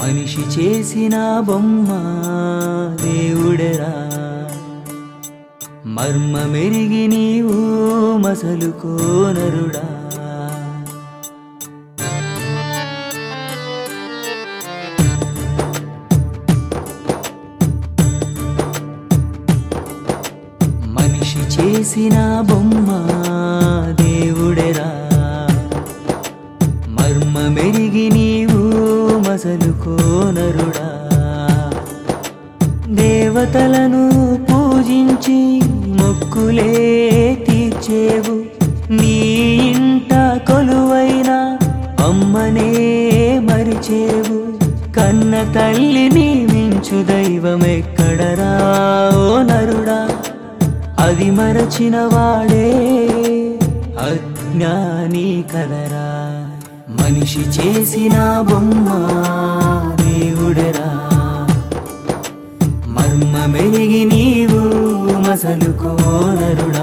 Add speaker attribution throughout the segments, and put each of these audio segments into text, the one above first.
Speaker 1: మనిషి చేసిన బొమ్మ దేవుడెరా మర్మమెరిగి నీవు మసలు కోనరుడా మనిషి చేసిన బొమ్మ దేవుడెరా మర్మమెరిగి నీవు మసలు కోనరుడా దేవతలను పూజించి మొక్కులే తీర్చేవు నీ ఇంట కొలువైన అమ్మనే మరిచేవు కన్న తల్లిని మించు దైవమెక్కడరా ఓ నరుడా అది మరచిన వాడే అజ్ఞాని కదరా మనిషి చేసిన బొమ్మ దేవుడరా మర్మ మెరిగి నీవు మసలు కోనరుడా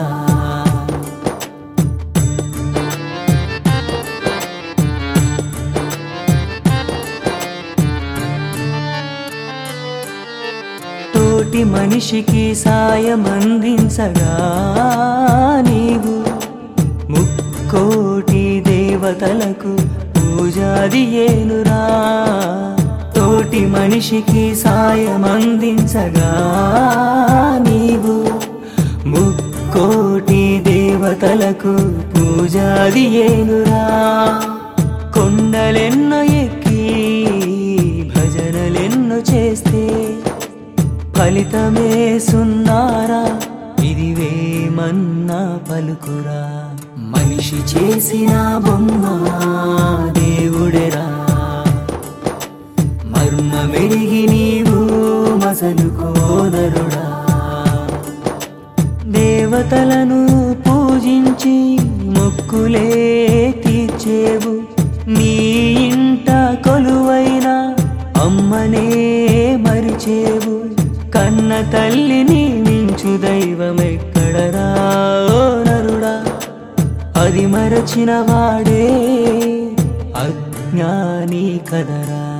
Speaker 1: తోటి మనిషికి సాయం అందించగా నీవు ముక్కోటి దేవతలకు పూజాది ఏనురా తోటి మనిషికి సాయం అందించగా నీవు ముక్కోటి దేవతలకు పూజాది ఏనురా కొండలెన్నో ఎక్కి భజనలెన్నో చేస్తే ఫలితమే సున్నారా ఇది వేమన్నా పలుకురా మనిషి చేసిన బొమ్మ దేవుడెరా మర్మ మెరిగి నీవు మసలు కోనరుడా దేవతలను పూజించి మొక్కులే తీర్చేవు నీ ఇంట కొలువైన అమ్మనే మరిచేవు కన్న తల్లిని మించు దైవమెక్కడరా ఓ నరుడా అది మరచిన వాడే అజ్ఞాని కదరా